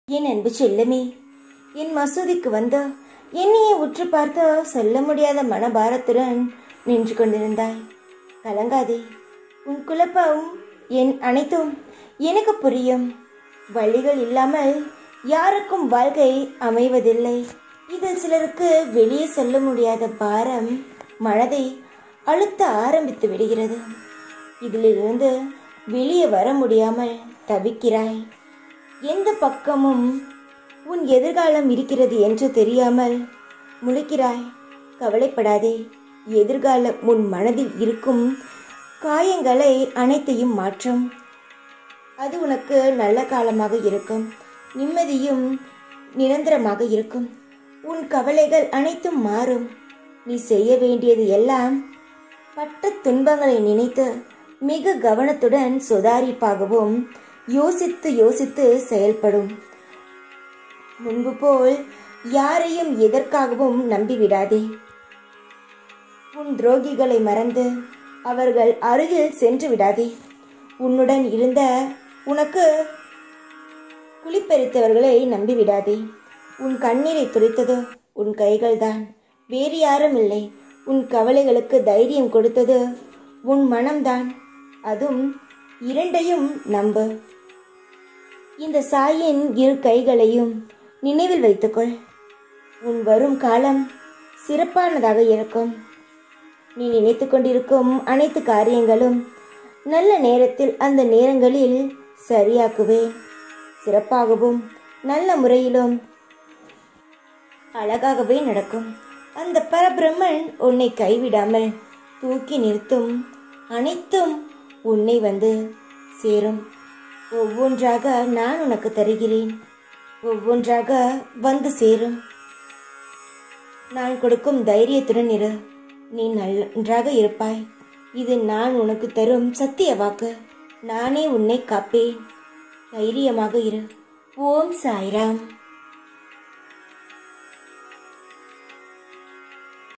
என் அன்பு செல்லமே என் மசூதிக்கு வந்த என்னையே உற்று பார்த்த சொல்ல முடியாத மனபாரத்துடன் நின்று கொண்டிருந்தாய் கலங்காதே உன் குழப்பம் என் அனைத்தும் எனக்கு புரியும் வழிகள் இல்லாமல் யாருக்கும் வாழ்க்கை அமைவதில்லை இதில் சிலருக்கு வெளியே சொல்ல முடியாத பாரம் மனதை அழுத்த ஆரம்பித்து விடுகிறது இதிலிருந்து வெளியே வர முடியாமல் தவிக்கிறாய் எந்த பக்கமும் உன் எதிர்காலம் இருக்கிறது என்று தெரியாமல் முழிக்கிறாய் கவலைப்படாதே எதிர்காலம் உன் மனதில் இருக்கும் காயங்களை அனைத்தையும் மாற்றும் அது உனக்கு நல்ல காலமாக இருக்கும் நிம்மதியும் நிரந்தரமாக இருக்கும் உன் கவலைகள் அனைத்தும் மாறும் நீ செய்ய வேண்டியது எல்லாம் பட்ட துன்பங்களை நினைத்து மிக கவனத்துடன் சுதாரிப்பாகவும் யோசித்து யோசித்து செயல்படும் முன்பு போல் யாரையும் எதற்காகவும் நம்பிவிடாதே உன் துரோகிகளை மறந்து அவர்கள் அருகில் சென்று விடாதே உன்னுடன் இருந்த உனக்கு குளிப்பெரித்தவர்களை நம்பிவிடாதே உன் கண்ணீரை துடைத்தது உன் கைகள்தான் வேறு யாரும் இல்லை உன் கவலைகளுக்கு தைரியம் கொடுத்தது உன் மனம்தான் அதுவும் இரண்டையும் நம்பு இந்த சாயின் இரு கைகளையும் நினைவில் வைத்துக்கொள் உன் வரும் காலம் சிறப்பானதாக இருக்கும் நீ நினைத்து கொண்டிருக்கும் அனைத்து காரியங்களும் நல்ல நேரத்தில் அந்த நேரங்களில் சரியாக்குவேன் சிறப்பாகவும் நல்ல முறையிலும் அழகாகவே நடக்கும் அந்த பரபிரம்மன் உன்னை கைவிடாமல் தூக்கி நிறுத்தும் அனைத்தும் உன்னை வந்து சேரும் ஒவ்வொன்றாக நான் உனக்கு தருகிறேன் ஒவ்வொன்றாக வந்து சேரும் நான் கொடுக்கும் தைரியத்துடன் இரு நீ நன்றாக இருப்பாய் இது நான் உனக்கு தரும் சத்திய வாக்கு நானே உன்னை காப்பேன் தைரியமாக இரு ஓம் சாய்ராம்